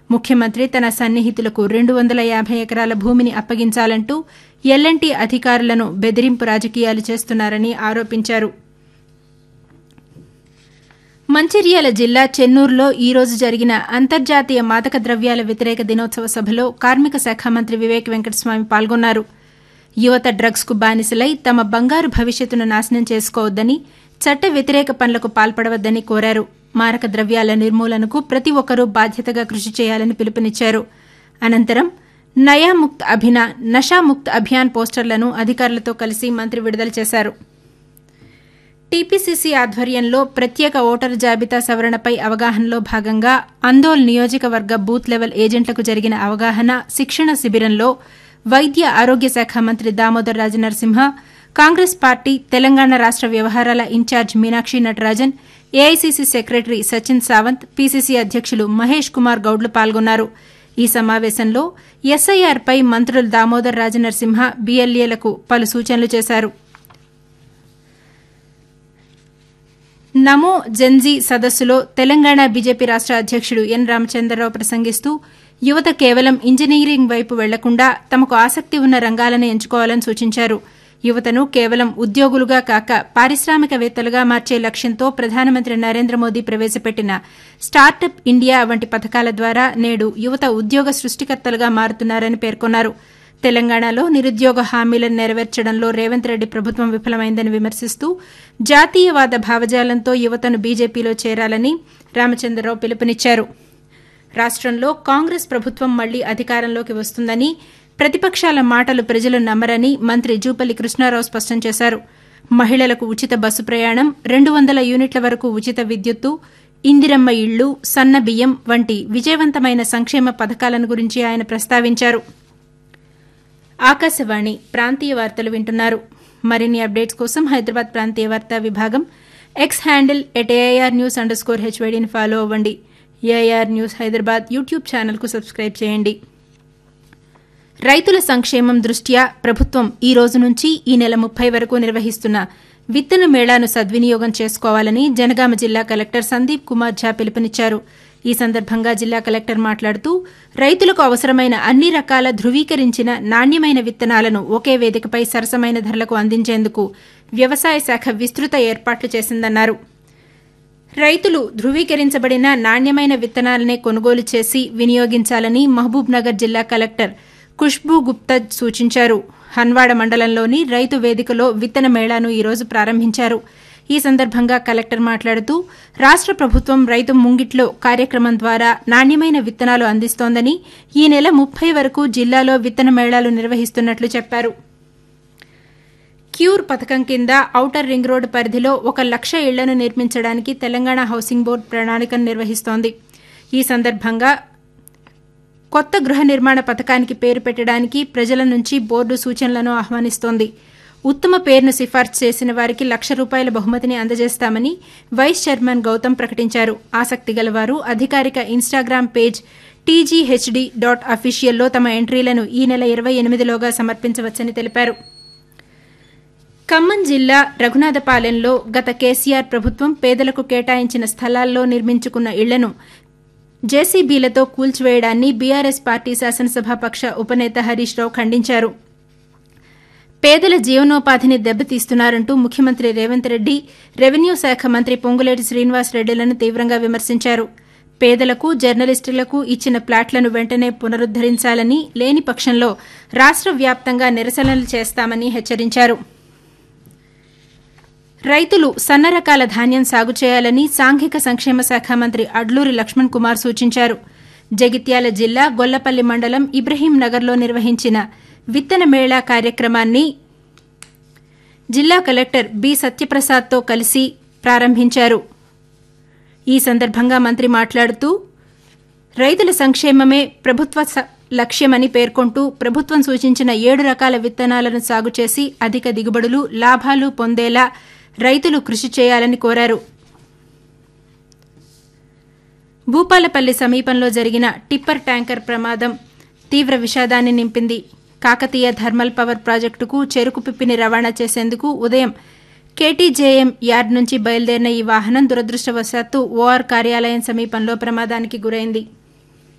ముఖ్యమంత్రి తన సన్నిహితులకు రెండు వందల యాభై ఎకరాల భూమిని అప్పగించాలంటూ ఎల్ఎన్టీ అధికారులను బెదిరింపు రాజకీయాలు చేస్తున్నారని ఆరోపించారు మంచిర్యాల జిల్లా చెన్నూరులో ఈ రోజు జరిగిన అంతర్జాతీయ మాదక ద్రవ్యాల వ్యతిరేక దినోత్సవ సభలో కార్మిక శాఖ మంత్రి వివేక్ వెంకటస్వామి పాల్గొన్నారు యువత డ్రగ్స్ కు బానిసలై తమ బంగారు భవిష్యత్తును నాశనం చేసుకోవద్దని చట్ట వ్యతిరేక పనులకు పాల్పడవద్దని కోరారు మారక ద్రవ్యాల నిర్మూలనకు ప్రతి ఒక్కరూ బాధ్యతగా కృషి చేయాలని పిలుపునిచ్చారు అనంతరం నయాముక్త్ అభినా నషాముక్త్ అభియాన్ పోస్టర్లను అధికారులతో కలిసి మంత్రి విడుదల చేశారు టీపీసీసీ ఆధ్వర్యంలో ప్రత్యేక ఓటరు జాబితా సవరణపై అవగాహనలో భాగంగా అందోల్ నియోజకవర్గ బూత్ లెవెల్ ఏజెంట్లకు జరిగిన అవగాహన శిక్షణ శిబిరంలో వైద్య ఆరోగ్య శాఖ మంత్రి దామోదర్ రాజనరసింహ కాంగ్రెస్ పార్టీ తెలంగాణ రాష్ట వ్యవహారాల incharge Meenakshi Natarajan AICC secretary Sachin Sawant PCC అధ్యకులు మహేష్ కుమార్ గౌడ్లు పాల్గొన్నారు ఈ సమావేశంలో ఎస్ఐఆర్పై మంత్రులు దామోదర్ రాజనరసింహ బీఎల్ఏలకు పలు సూచనలు చేశారు నమో జెన్జీ సదస్సులో తెలంగాణ బీజేపీ రాష్ట అధ్యకుడు ఎన్ రామచంద్రరావు ప్రసంగిస్తూ యువత కేవలం ఇంజనీరింగ్ వైపు వెళ్లకుండా తమకు ఆసక్తి ఉన్న రంగాలను ఎంచుకోవాలని సూచించారు యువతను కేవలం ఉద్యోగులుగా కాక పారిశ్రామికవేత్తలుగా మార్చే లక్ష్యంతో ప్రధానమంత్రి నరేంద్ర మోదీ ప్రవేశపెట్టిన స్టార్టప్ ఇండియా వంటి పథకాల ద్వారా నేడు యువత ఉద్యోగ సృష్టికర్తలుగా మారుతున్నారని పేర్కొన్నారు తెలంగాణలో నిరుద్యోగ హామీలను నెరవేర్చడంలో రేవంత్ రెడ్డి ప్రభుత్వం విఫలమైందని విమర్శిస్తూ జాతీయవాద భావజాలంతో యువతను బీజేపీలో చేరాలని రామచంద్రరావు పిలుపునిచ్చారు రాష్టంలో కాంగ్రెస్ ప్రభుత్వం మళ్లీ అధికారంలోకి వస్తుందని ప్రతిపక్షాల మాటలు ప్రజలు నమ్మరని మంత్రి జూపల్లి కృష్ణారావు స్పష్టం చేశారు మహిళలకు ఉచిత బస్సు ప్రయాణం రెండు వందల యూనిట్ల వరకు ఉచిత విద్యుత్తు ఇందిరమ్మ ఇళ్లు సన్న బియ్యం వంటి విజయవంతమైన సంక్షేమ పథకాలను గురించి ఆయన ప్రస్తావించారు ఆకాశవాణి ప్రాంతీయ వార్తలు వింటున్నారు మరిన్ని అప్డేట్స్ కోసం హైదరాబాద్ ప్రాంతీయ వార్తా విభాగం X handle at AIR news underscore స్కోర్ హెచ్వైడీని ఫాలో అవ్వండి ఏఐఆర్ న్యూస్ హైదరాబాద్ యూట్యూబ్ ఛానల్కు సబ్స్క్రైబ్ చేయండి రైతుల సంక్షేమం దృష్ట్యా ప్రభుత్వం ఈ రోజు నుంచి ఈ నెల ముప్పై వరకు నిర్వహిస్తున్న విత్తన మేళాను సద్వినియోగం చేసుకోవాలని జనగామ జిల్లా కలెక్టర్ సందీప్ కుమార్ ఝా పిలుపునిచ్చారు ఈ సందర్భంగా జిల్లా కలెక్టర్ మాట్లాడుతూ రైతులకు అవసరమైన అన్ని రకాల ధృవీకరించిన నాణ్యమైన విత్తనాలను ఒకే వేదికపై సరసమైన ధరలకు అందించేందుకు వ్యవసాయ శాఖ విస్తృత ఏర్పాట్లు చేసిందన్నారు రైతులు ధృవీకరించబడిన నాణ్యమైన విత్తనాలనే కొనుగోలు చేసి వినియోగించాలని మహబూబ్ నగర్ జిల్లా కలెక్టర్ ఖుష్బూ గుప్తా సూచించారు హన్వాడ మండలంలోని రైతు వేదికలో విత్తన మేళాను ఈరోజు ప్రారంభించారు ఈ సందర్భంగా కలెక్టర్ మాట్లాడుతూ రాష్ట ప్రభుత్వం రైతు ముంగిట్లో కార్యక్రమం ద్వారా నాణ్యమైన విత్తనాలు అందిస్తోందని ఈ నెల ముప్పై వరకు జిల్లాలో విత్తన మేళాలు నిర్వహిస్తున్నట్లు చెప్పారు క్యూర్ పథకం కింద ఔటర్ రింగ్ రోడ్డు పరిధిలో ఒక లక్ష ఇళ్లను నిర్మించడానికి తెలంగాణ హౌసింగ్ బోర్డు ప్రణాళికను నిర్వహిస్తోంది ఈ సందర్భంగా కొత్త గృహ నిర్మాణ పథకానికి పేరు పెట్టడానికి ప్రజల నుంచి బోర్డు సూచనలను ఆహ్వానిస్తోంది ఉత్తమ పేరును సిఫార్సు చేసిన వారికి లక్ష రూపాయల బహుమతిని అందజేస్తామని వైస్ చైర్మన్ గౌతమ్ ప్రకటించారు ఆసక్తి గలవారు అధికారిక ఇన్స్టాగ్రామ్ పేజ్ టీజీహెచ్డీ డాట్ అఫీషియల్లో తమ ఎంట్రీలను ఈ నెల ఇరవై ఎనిమిదిలోగా సమర్పించవచ్చని తెలిపారు ఖమ్మం జిల్లా రఘునాథపాలెంలో గత కేసీఆర్ ప్రభుత్వం పేదలకు కేటాయించిన స్థలాల్లో నిర్మించుకున్న ఇళ్లను జేసీబీలతో కూల్చివేయడాన్ని బీఆర్ఎస్ పార్టీ శాసనసభాపక్ష ఉపనేత హరీష్ రావు ఖండించారు పేదల జీవనోపాధిని దెబ్బతీస్తున్నారంటూ ముఖ్యమంత్రి రేవంత్ రెడ్డి రెవెన్యూ శాఖ మంత్రి పొంగులేటి శ్రీనివాస్ రెడ్డిలను తీవ్రంగా విమర్శించారు పేదలకు జర్నలిస్టులకు ఇచ్చిన ప్లాట్లను వెంటనే పునరుద్దరించాలని లేని పక్షంలో రాష్ట వ్యాప్తంగా నిరసనలు చేస్తామని హెచ్చరించారు రైతులు సన్న రకాల ధాన్యం సాగు చేయాలని సాంఘిక సంక్షేమ శాఖ మంత్రి అడ్లూరి లక్ష్మణ్ కుమార్ సూచించారు జగిత్యాల జిల్లా గొల్లపల్లి మండలం ఇబ్రహీం నగర్లో నిర్వహించిన విత్తన మేళా కార్యక్రమాన్ని జిల్లా కలెక్టర్ బి సత్యప్రసాద్తో కలిసి ప్రారంభించారు ఈ సందర్భంగా మంత్రి మాట్లాడుతూ రైతుల సంక్షేమమే ప్రభుత్వ లక్ష్యమని పేర్కొంటూ ప్రభుత్వం సూచించిన ఏడు రకాల విత్తనాలను సాగు చేసి అధిక దిగుబడులు లాభాలు పొందేలా రైతులు కృషి చేయాలని కోరారు భూపాలపల్లి సమీపంలో జరిగిన టిప్పర్ ట్యాంకర్ ప్రమాదం తీవ్ర విషాదాన్ని నింపింది కాకతీయ థర్మల్ పవర్ ప్రాజెక్టుకు చెరుకు పిప్పిని రవాణా చేసేందుకు ఉదయం కేటీజేఎం యార్డ్ నుంచి బయలుదేరిన ఈ వాహనం దురదృష్టవశాత్తు ఓఆర్ కార్యాలయం సమీపంలో ప్రమాదానికి గురైంది